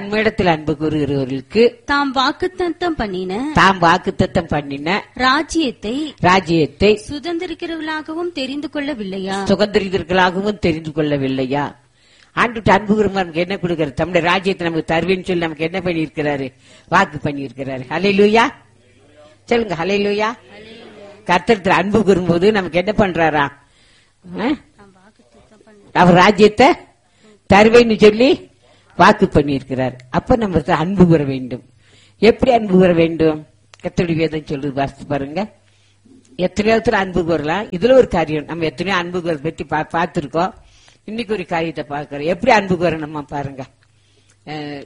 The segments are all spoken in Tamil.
தம்மிடத்தில் அன்பு கூறுகிறவர்களுக்கு தாம் வாக்குத்தத்தம் பண்ணின தாம் வாக்குத்தத்தம் பண்ணின ராஜ்யத்தை ராஜ்யத்தை சுதந்திரிக்கிறவர்களாகவும் தெரிந்து கொள்ளவில்லையா சுகந்திரிதர்களாகவும் தெரிந்து கொள்ளவில்லையா ஆண்டு அன்பு கூறும் நமக்கு என்ன கொடுக்கிறார் தம்முடைய ராஜ்யத்தை நமக்கு தருவேன்னு சொல்லி நமக்கு என்ன பண்ணியிருக்கிறாரு வாக்கு பண்ணியிருக்கிறாரு ஹalleluya சொல்லுங்க ஹalleluya கர்த்தர் அன்பு கூறும்போது நமக்கு என்ன பண்றாரா ஆ? அவர் ராஜ்யத்தை தருவேன்னு சொல்லி வாக்கு பண்ணியிருக்கிறார் அப்ப நம்ம அன்பு கூற வேண்டும் எப்படி அன்பு கூற வேண்டும் கத்தடி வேதம் சொல்றது வாசித்து பாருங்க எத்தனையோ இடத்துல அன்பு கூறலாம் இதுல ஒரு காரியம் நம்ம எத்தனையோ அன்பு கூற பத்தி பா- பார்த்திருக்கோம் இன்னைக்கு ஒரு காரியத்தை பார்க்கிறோம் எப்படி அன்பு கூறணுமா பாருங்க அஹ்,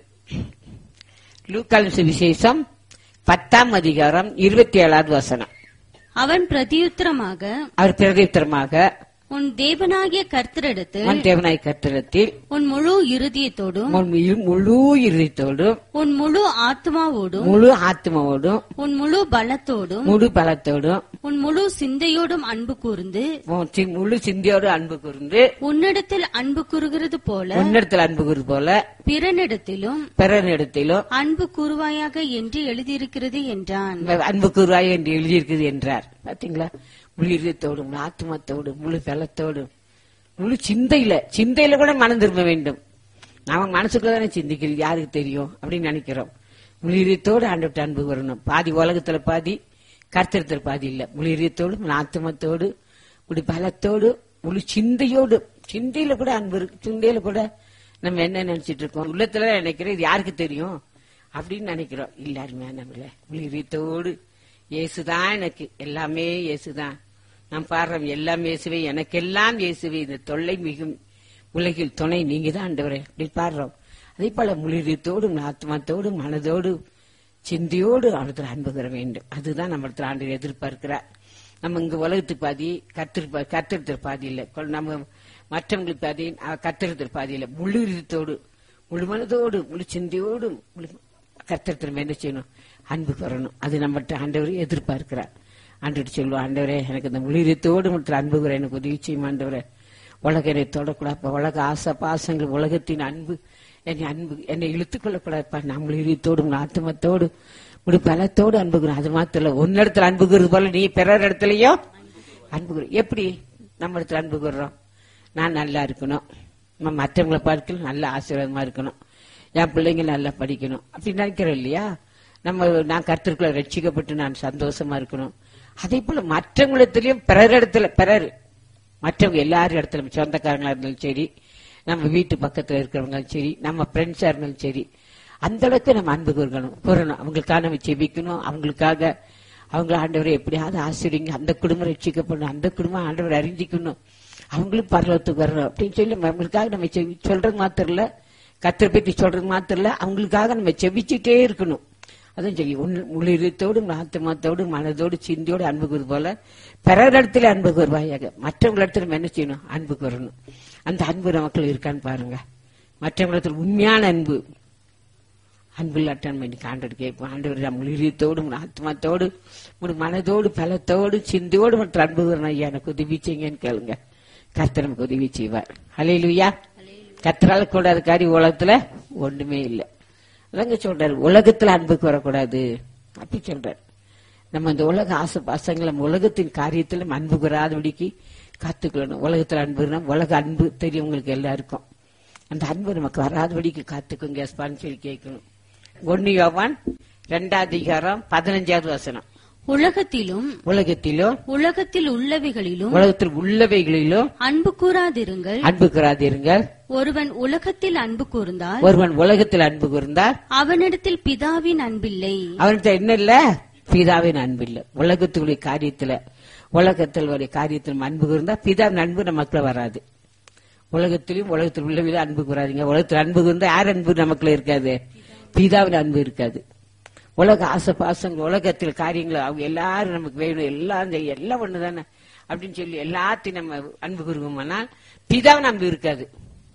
லூக்கால் சுவிசேஷம் பத்தாம் அதிகாரம் இருபத்தி ஏழாவது வசனம் அவன் பிரதியுத்தரமாக அவர் பிரதித்திரமாக உன் தேவனாகிய கர்த்தரிடத்தில் உன் தேவனாய் கத்திரத்தில் உன் முழு இருதயத்தோடும் உன் முழு- முழு இருதயத்தோடும் உன் முழு ஆத்மாவோடும் முழு ஆத்மாவோடும் உன் முழு பலத்தோடும் முழு பலத்தோடும் உன் முழு சிந்தையோடும் அன்பு கூர்ந்து உன் சி- முழு சிந்தியோடு அன்பு கூர்ந்து உன்னிடத்தில் அன்பு கூறுகிறது போல உன்னிடத்தில் அன்பு கூறு போல பிறனிடத்திலும் பிறனிடத்திலும் அன்பு கூறுவாயாக என்று எழுதியிருக்கிறது என்றான் அன்பு கூறுவாய் என்று எழுதியிருக்குது என்றார் பாத்தீங்களா முழு இதயத்தோடும் முழு ஆத்மத்தோடும் முழு பலத்தோடும் முழு சிந்தையில சிந்தையில கூட மனம் திரும்ப வேண்டும் நாம மனசுக்குள்ள தானே சிந்திக்கிறது யாருக்கு தெரியும் அப்படின்னு நினைக்கிறோம் முழு இதயத்தோடு ஆண்டு அன்பு கூறணும் பாதி உலகத்துல பாதி கர்த்தரத்தில் பாதி இல்ல முழு இதயத்தோடு முழு ஆத்மத்தோடு முழு பலத்தோடு முழு சிந்தையோடு சிந்தையில கூட அன்பு இருக்கு சிந்தையில கூட நம்ம என்ன நினைச்சிட்டு இருக்கோம் உள்ளத்துல நினைக்கிறோம் இது யாருக்கு தெரியும் அப்படின்னு நினைக்கிறோம் இல்ல அருமையா நம்மள முழு இதயத்தோடு இயேசுதான் எனக்கு எல்லாமே இயேசுதான் நான் பாடுறோம் எல்லாம் இயேசுவே எனக்கெல்லாம் இயேசுவே இந்த தொல்லை மிகும் உலகில் துணை நீங்க தான் ஆண்டவரே அப்படி பாடுறோம் அதே போல முழுதத்தோடும் ஆத்மாத்தோடு மனதோடு சிந்தையோடு அவனத்தில் அன்பு பெற வேண்டும் அதுதான் நம்மளத்தில் ஆண்டு எதிர்பார்க்கிறார் நம்ம இங்க உலகத்துக்கு பாதி கத்திரு கத்திரத்தில் பாதி இல்லை நம்ம மற்றவங்களுக்கு பாதி கத்திரத்தில் பாதி இல்லை முழு இதயத்தோடு முழு மனதோடு முழு சிந்தையோடு முழு கர்த்தர் என்ன செய்யணும் அன்பு பெறணும் அது நம்மகிட்ட ஆண்டவரே எதிர்பார்க்கிறார் ஆண்டு சொல்லுவோம் ஆண்டவரே எனக்கு இந்த முழுதத்தோடு மட்டும் அன்பு கூற எனக்கு உதவி செய்யும் ஆண்டவரே உலக என்னை தொடக்கூடாது உலக ஆசை பாசங்கள் உலகத்தின் அன்பு என்னை அன்பு என்னை இழுத்துக் கொள்ளக்கூடாதுப்பா நான் முழுதத்தோடு ஆத்மத்தோடு முழு பலத்தோடு அன்பு கூறும் அது மாத்திரம் இல்ல உன்னிடத்துல அன்பு கூறுறது போல நீ பிறர் இடத்துலயும் அன்பு கூறு எப்படி நம்ம இடத்துல அன்பு கூறுறோம் நான் நல்லா இருக்கணும் நம்ம மற்றவங்களை பார்க்கல நல்ல ஆசீர்வாதமா இருக்கணும் என் பிள்ளைங்க நல்லா படிக்கணும் அப்படி நினைக்கிறோம் இல்லையா நம்ம நான் கருத்திற்குள்ள ரட்சிக்கப்பட்டு நான் சந்தோஷமா இருக்கணும் அதே போல மற்றவங்களிடத்திலயும் பிறர் இடத்துல பிறர் மற்றவங்க எல்லாரும் இடத்துல சொந்தக்காரங்களா இருந்தாலும் சரி நம்ம வீட்டு பக்கத்துல இருக்கிறவங்களும் சரி நம்ம ஃப்ரெண்ட்ஸா இருந்தாலும் சரி அந்த அளவுக்கு நம்ம அன்பு கூறணும் கூறணும் அவங்களுக்காக நம்ம செபிக்கணும் அவங்களுக்காக அவங்க ஆண்டவரை எப்படியாவது ஆசிரியங்க அந்த குடும்பம் ரட்சிக்கப்படணும் அந்த குடும்பம் ஆண்டவர் அறிஞ்சிக்கணும் அவங்களும் பரலத்துக்கு வரணும் அப்படின்னு சொல்லி அவங்களுக்காக நம்ம செவி- சொல்றது மாத்திரம் இல்ல கத்திர பத்தி சொல்றது மாத்திரம் இல்ல அவங்களுக்காக நம்ம செவிச்சுட்டே இருக்கணும் அதான் சொல்லி உள்ளிருத்தோடு ஆத்மாத்தோடு மனதோடு சிந்தியோடு அன்பு கூறு போல பிறர் இடத்துல அன்பு கூறுவாயாக மற்றவங்க இடத்துல நம்ம என்ன செய்யணும் அன்பு கூறணும் அந்த அன்பு நமக்குள்ள இருக்கான்னு பாருங்க மற்றவங்க இடத்துல உண்மையான அன்பு அன்பு இல்லாட்டம் பண்ணி ஆண்டவர் கேட்போம் ஆண்டவர் நம்ம இதயத்தோடு உன் ஆத்மாத்தோடு உன் மனதோடு பலத்தோடு சிந்தையோடு மற்றும் அன்பு கூறணும் ஐயா எனக்கு உதவி செய்யுங்கன்னு கேளுங்க கர்த்தர் நமக்கு உதவி செய்வார் ஹalleluya கர்த்தரால கூடாத காரியம் உலகத்துல ஒண்ணுமே இல்லை அதாங்க சொல்றாரு உலகத்துல அன்புக்கு வரக்கூடாது அப்படி சொல்றாரு நம்ம இந்த உலக ஆசை பாசங்களை நம்ம உலகத்தின் காரியத்துல நம்ம அன்பு கூறாதபடிக்கு காத்துக்கொள்ளணும் உலகத்துல அன்புனா உலக அன்பு தெரியும் உங்களுக்கு எல்லாருக்கும் அந்த அன்பு நமக்கு வராதபடிக்கு காத்துக்குங்க சொல்லி கேட்கணும் ஒன்னு யோவான் ரெண்டாவது அதிகாரம் பதினஞ்சாவது வசனம் உலகத்திலும் உலகத்திலும் உலகத்தில் உள்ளவைகளிலும் உலகத்தில் உள்ளவைகளிலும் அன்பு கூறாதிருங்கள் அன்பு கூறாதீருங்கள் ஒருவன் உலகத்தில் அன்பு கூர்ந்தால் ஒருவன் உலகத்தில் அன்பு கூர்ந்தால் அவனிடத்தில் பிதாவின் அன்பில்லை அவன்கிட்ட என்ன இல்ல பிதாவின் அன்பு இல்ல உலகத்துடைய காரியத்துல உலகத்தில் ஒரு காரியத்தில் நம்ம அன்பு கூர்ந்தா பிதாவின் அன்பு நமக்குள்ள வராது உலகத்திலும் உலகத்தில் உள்ளவில அன்பு கூறாதீங்க உலகத்தில் அன்பு கூர்ந்தா யார் அன்பு நமக்குள்ள இருக்காது பிதாவின் அன்பு இருக்காது உலக ஆசை பாசங்கள் உலகத்தில் காரியங்கள் அவங்க எல்லாரும் நமக்கு வேணும் எல்லாம் செய்ய எல்லாம் ஒண்ணுதானே அப்படின்னு சொல்லி எல்லாத்தையும் நம்ம அன்பு கூறுவோம்னா பிதாவின் அன்பு இருக்காது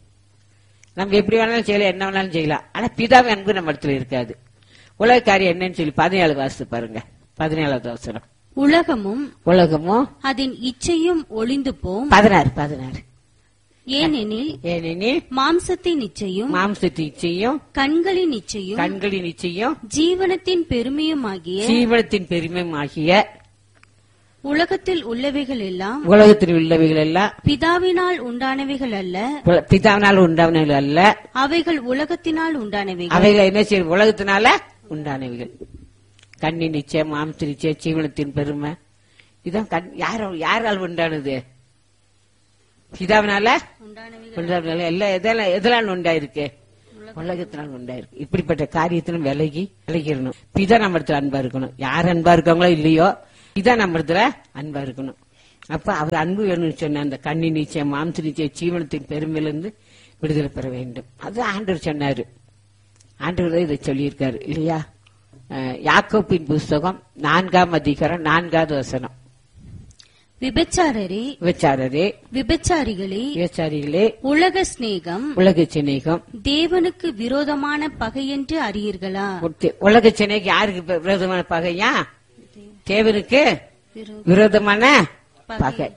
நம்ம எப்படி வேணாலும் செய்யலாம் என்ன வேணாலும் செய்யலாம் ஆனா பிதாவின் அன்பு நம்ம இடத்துல இருக்காது உலக காரியம் என்னன்னு சொல்லி பதினேழு வாசித்து பாருங்க பதினேழாவது அவசரம் உலகமும் உலகமும் அதன் இச்சையும் ஒளிந்து போம் பதினாறு பதினாறு ஏனெனில் ஏனெனில் மாம்சத்தின் இச்சையும் மாம்சத்தின் இச்சையும் கண்களின் இச்சையும் கண்களின் இச்சையும் ஜீவனத்தின் பெருமையுமாகிய ஜீவனத்தின் பெருமையும் ஆகிய உலகத்தில் உள்ளவைகள் எல்லாம் உலகத்தில் உள்ளவைகள் எல்லாம் பிதாவினால் உண்டானவைகள் அல்ல உல- பிதாவினால் உண்டானவைகள் அல்ல அவைகள் உலகத்தினால் உண்டானவைகள் அவைகள் என்ன செய்யும் உலகத்தினால உண்டானவைகள் கண்ணின் நிச்சயம் மாம்ச நிச்சயம் ஜீவனத்தின் பெருமை இதான் கண் யார் யாரால் உண்டானது பிதாவினால உண்டானவைகள் உண்டானது எல்லாம் எதெல்லாம் எதெல்லாம் உண்டாயிருக்கு உலகத்தினால் உண்டாயிருக்கு இப்படிப்பட்ட காரியத்திலும் விலகி விலகிடணும் பிதா நம்ம இடத்துல அன்பா இருக்கணும் யார் அன்பா இருக்காங்களோ இல்லையோ பிதா நம்ம இடத்துல அன்பா இருக்கணும் அப்ப அவர் அன்பு வேணும்னு சொன்ன அந்த கண்ணி நிச்சயம் மாம்ச நிச்சயம் ஜீவனத்தின் பெருமையிலிருந்து விடுதலை பெற வேண்டும் அது ஆண்டவர் சொன்னாரு ஆண்டவர் தான் இதை சொல்லியிருக்காரு இல்லையா அஹ், யாக்கோப்பின் புஸ்தகம் நான்காம் அதிகாரம் நான்காவது வசனம் விபச்சாரரே விபச்சாரரே விபச்சாரிகளே விபச்சாரிகளே உலக சிநேகம் உலக சிநேகம் தேவனுக்கு விரோதமான பகை என்று அறியீர்களா உத்தி- உலக சென்னைக்கு யாருக்கு வி- விரோதமான பகையா தேவனுக்கு விரோதமான பகை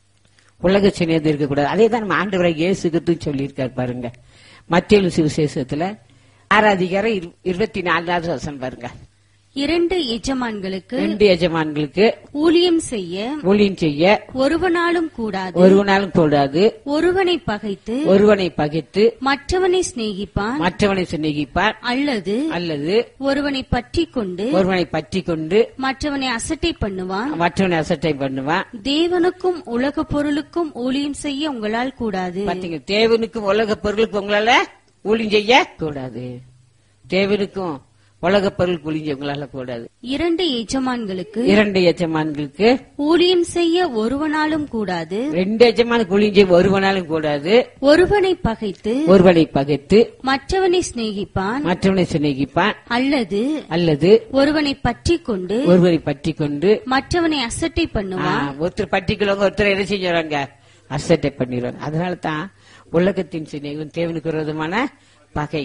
உலக சென்னை இருக்கக்கூடாது அதே தான் நம்ம ஆண்டவரை இயேசுக்கு சொல்லியிருக்காரு பாருங்க மத்திய சுவிசேஷத்துல ஆறாதிகாரம் இரு- இருபத்தி நாலாவது வசனம் பாருங்க இரண்டு எஜமான்களுக்கு ரெண்டு எஜமான்களுக்கு ஊழியம் செய்ய ஊழியம் செய்ய ஒருவனாலும் கூடாது ஒருவனாலும் கூடாது ஒருவனை பகைத்து ஒருவனை பகைத்து மற்றவனை சிநேகிப்பான் மற்றவனை சிநேகிப்பார் அல்லது அல்லது ஒருவனை பற்றி கொண்டு ஒருவனை பற்றி கொண்டு மற்றவனை அசட்டை பண்ணுவான் மற்றவனை அசட்டை பண்ணுவான் தேவனுக்கும் உலக பொருளுக்கும் ஊழியம் செய்ய உங்களால் கூடாது பாத்தீங்க தேவனுக்கும் உலக பொருளுக்கு உங்களால ஊழியம் செய்ய கூடாது தேவனுக்கும் உலக பொருளுக்கு ஊழியம் செய்ய உங்களால கூடாது இரண்டு எஜமான்களுக்கு இரண்டு எஜமான்களுக்கு ஊழியம் செய்ய ஒருவனாலும் கூடாது ரெண்டு எஜமானுக்கு ஊழியம் செய்ய ஒருவனாலும் கூடாது ஒருவனை பகைத்து ஒருவனை பகைத்து மற்றவனை சிநேகிப்பான் மற்றவனை சிநேகிப்பான் அல்லது அல்லது ஒருவனை பற்றி கொண்டு ஒருவனை பற்றி கொண்டு மற்றவனை அசட்டை ஆ, பண்ணுவான் ஒருத்தர் பட்டிக்குள்ளவங்க ஒருத்தர் என்ன செஞ்சுறாங்க அசட்டை பண்ணிடுவாங்க அதனால தான் உலகத்தின் சிநேகம் தேவனுக்கு விரோதமான பகை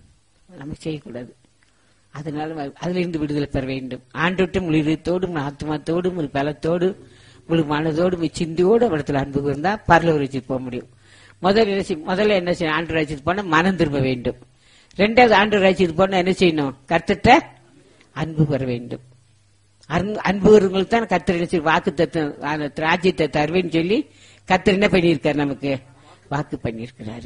நம்ம செய்யக்கூடாது அதனால வ- அதுல இருந்து விடுதலை பெற வேண்டும் ஆண்டுட்டு முழுதத்தோடும் ஆத்மாத்தோடும் ஒரு பலத்தோடு முழு மனதோடும் சிந்தியோடு இடத்துல அன்பு இருந்தா பரல வச்சுட்டு போக முடியும் முதல்ல என்ன செய்ய- முதல்ல என்ன செய்யணும் ஆண்டு ராஜ்யத்துக்கு போனா மனம் திரும்ப வேண்டும் ரெண்டாவது ஆண்டு ராஜ்யத்துக்கு போனா என்ன செய்யணும் கர்த்தட்ட அன்பு பெற வேண்டும் அன்பு அன்புகிறவங்களுக்கு தான் கத்தர் என்ன செய்ய வாக்கு தத்துவம் ராஜ்யத்தை தருவேன்னு சொல்லி கத்தர் என்ன பண்ணியிருக்காரு நமக்கு வாக்கு பண்ணியிருக்கிறாரு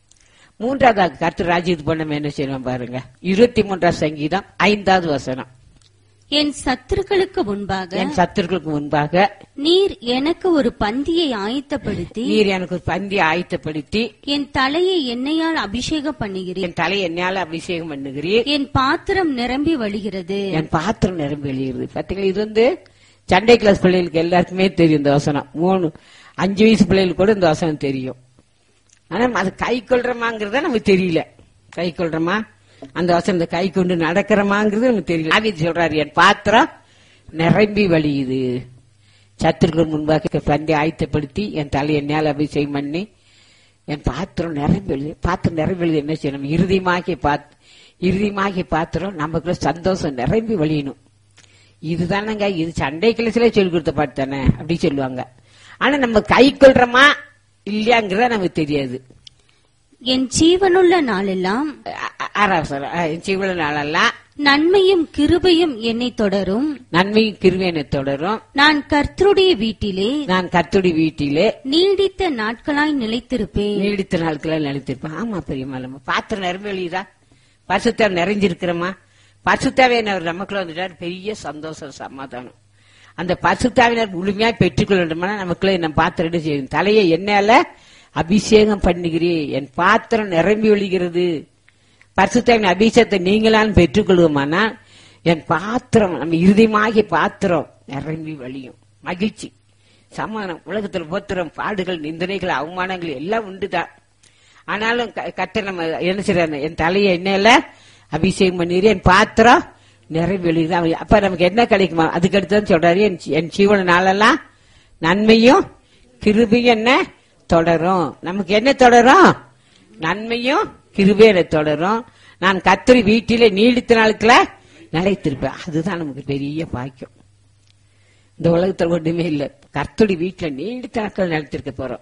மூன்றாவது கர்த்தர் ராஜ்யத்துக்கு போன நம்ம என்ன செய்யணும் பாருங்க இருபத்தி மூன்றாவது சங்கீதம் ஐந்தாவது வசனம் என் சத்துருக்களுக்கு முன்பாக என் சத்துருக்களுக்கு முன்பாக நீர் எனக்கு ஒரு பந்தியை ஆயத்தப்படுத்தி நீர் எனக்கு ஒரு பந்தி ஆயத்தப்படுத்தி என் தலையை எண்ணெயால் அபிஷேகம் பண்ணுகிறீர் என் தலையை என்னால அபிஷேகம் பண்ணுகிறீர் என் பாத்திரம் நிரம்பி வழிகிறது என் பாத்திரம் நிரம்பி வெளியிடுது பாத்தீங்களா இது வந்து சண்டே கிளாஸ் பிள்ளைகளுக்கு எல்லாருக்குமே தெரியும் இந்த வசனம் மூணு அஞ்சு வயசு பிள்ளைகளுக்கு கூட இந்த வசனம் தெரியும் ஆனா அது கை கொள்றமாங்கிறத நமக்கு தெரியல கை கொள்றமா அந்த வசனத்தை கை கொண்டு நடக்கிறமாங்கிறது நமக்கு தெரியல ஆவிது சொல்றாரு என் பாத்திரம் நிரம்பி வழியுது சத்துருக்கள் முன்பாக பந்தி ஆயத்தப்படுத்தி என் தலை என்னால் அபிஷேகம் பண்ணி என் பாத்திரம் நிரம்பி எழுது பாத்திரம் நிரம்பி எழுது என்ன செய்யணும் இறுதியமாகி பாத் இறுதியமாகி பாத்திரம் நமக்குள்ள சந்தோஷம் நிரம்பி வழியணும் இதுதானங்க இது சண்டை கிளசில சொல்லி கொடுத்த பாட்டு தானே அப்படி சொல்லுவாங்க ஆனா நம்ம கை கொள்றோமா இல்லையாங்கிறத நமக்கு தெரியாது என் ஜீவனுள்ள நாளெல்லாம் அ- அ- ஆறாவது சொல்ல சிவல நாளெல்லாம் நன்மையும் கிருபையும் என்னை தொடரும் நன்மையும் கிருவேனை தொடரும் நான் கர்த்தருடைய வீட்டிலே நான் கத்துடி வீட்டிலே நீடித்த நாட்களாய் நிலைத்திருப்பேன் நீடித்த நாட்களில் நினைத்திருப்பேன் ஆமா பெரியம்மா நம்ம பாத்திரம் நிரம்பி வெளியுதா பசுத்தார் நிறைஞ்சிருக்கிறோமா பசுத்தாவினர் நமக்குள்ள வந்துட்டார் பெரிய சந்தோஷம் சமாதானம் அந்த பசுத்தாவினர் முழுமையா பெற்றுக்கொள்ள வேண்டுமானா நமக்குள்ள நம்ம பாத்திரம் என்ன செய்யும் தலையை என்னால அபிஷேகம் பண்ணுகிறேன் என் பாத்திரம் நிரம்பி ஒழிகிறது பரிசுத்தாவின் அபிஷேகத்தை நீங்களாம் பெற்றுக்கொள்வோமானா என் பாத்திரம் நம்ம இறுதியமாகிய பாத்திரம் நிரம்பி வழியும் மகிழ்ச்சி சமாதானம் உலகத்தில் போத்திரம் பாடுகள் நிந்தனைகள் அவமானங்கள் எல்லாம் உண்டுதான் ஆனாலும் க- கர்த்தர் நம்ம என்ன செய்யறாரு என் தலையை எண்ணெயில அபிஷேகம் பண்ணிடு என் பாத்திரம் நிறைவேறுது அவன் அப்ப நமக்கு என்ன கிடைக்குமா அதுக்கு அடுத்து சொல்றாரு என் ஜீ- என் ஜீவன நாளெல்லாம் நன்மையும் கிருபையும் என்ன தொடரும் நமக்கு என்ன தொடரும் நன்மையும் கிருபையும் எனக்கு தொடரும் நான் கத்திரி வீட்டிலே நீடித்த நாளுக்குள்ள நிலைத்திருப்பேன் அதுதான் நமக்கு பெரிய பாக்கியம் இந்த உலகத்துல ஒண்ணுமே இல்ல கர்த்தடி வீட்டுல நீடித்த நாட்கள் நிலைத்திருக்க போறோம்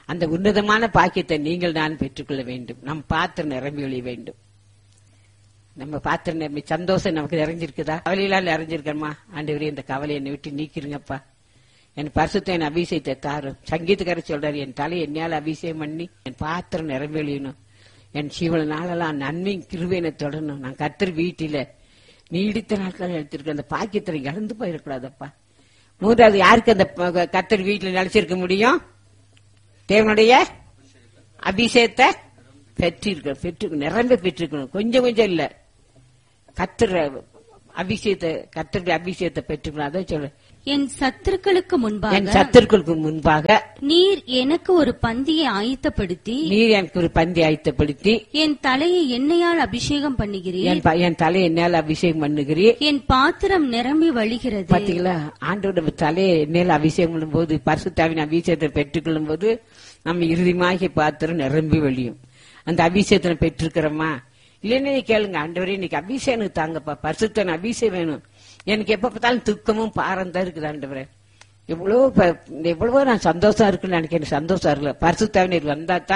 அந்த உன்னதமான பாக்கியத்தை நீங்கள் நான் பெற்றுக்கொள்ள வேண்டும் நம் பாத்திரம் நிரம்பி ஒழிய வேண்டும் நம்ம பாத்திரம் நிரம்பி சந்தோஷம் நமக்கு நிறைஞ்சிருக்குதா கவலையெல்லாம் நிறைஞ்சிருக்கணுமா ஆண்டவரே இந்த கவலையை என்னை விட்டு நீக்கிருங்கப்பா என் பரிசுத்த என் அபிஷேகத்தை தாரும் சங்கீதக்காரர் சொல்றாரு என் தலை என்னால் அபிஷேகம் பண்ணி என் பாத்திரம் நிரம்பி ஒழியணும் என் சீவன நாளெல்லாம் நன்மை கிருவேனை தொடரணும் நான் கத்தர் வீட்டில நீடித்த நாட்கள் எடுத்திருக்க அந்த பாக்கியத்தை இழந்து போயிடக்கூடாதப்பா மூன்றாவது யாருக்கு அந்த ப- கத்தர் வீட்டில் நிலைச்சிருக்க முடியும் தேவனுடைய அபிஷேகத்தை பெற்றிருக்க பெற்று நிரம்ப பெற்றிருக்கணும் கொஞ்சம் கொஞ்சம் இல்ல கத்தர் அபிஷேகத்தை கத்தருடைய அபிஷேகத்தை பெற்றுக்கணும் அதான் சொல்றேன் என் சத்துருக்களுக்கு என் முன்பாக சத்துருக்களுக்கு முன்பாக நீர் எனக்கு ஒரு பந்தியை ஆயத்தப்படுத்தி நீர் எனக்கு ஒரு பந்தி ஆயத்தப்படுத்தி என் தலையை எண்ணெயால் அபிஷேகம் பண்ணுகிறீர் என் ப- என் தலையை என்னால் அபிஷேகம் பண்ணுகிறீர் என் பாத்திரம் நிரம்பி வழிகிறது பாத்தீங்களா ஆண்டோட தலையை எண்ணெயில் அபிஷேகம் பண்ணும்போது பரிசுத்தாவின் அபிஷேகத்தை பெற்றுக்கொள்ளும் போது நம்ம இறுதிமாகி பாத்திரம் நிரம்பி வழியும் அந்த அபிஷேகத்தை பெற்றிருக்கிறோமா இல்லைன்னு நீ கேளுங்க ஆண்டவரே இன்னைக்கு அபிஷேகம் எனக்கு தாங்கப்பா பரிசுத்தன் அபிஷேகம் வேணும் எனக்கு எப்ப பார்த்தாலும் துக்கமும் பாரம் தான் இருக்குது ஆண்டவரே எவ்வளவு ப- எவ்வளவோ நான் சந்தோஷம் இருக்குன்னு நினைக்கிறேன் சந்தோஷம் இருக்குல்ல பரிசுத்தாவினர் வந்தா தான்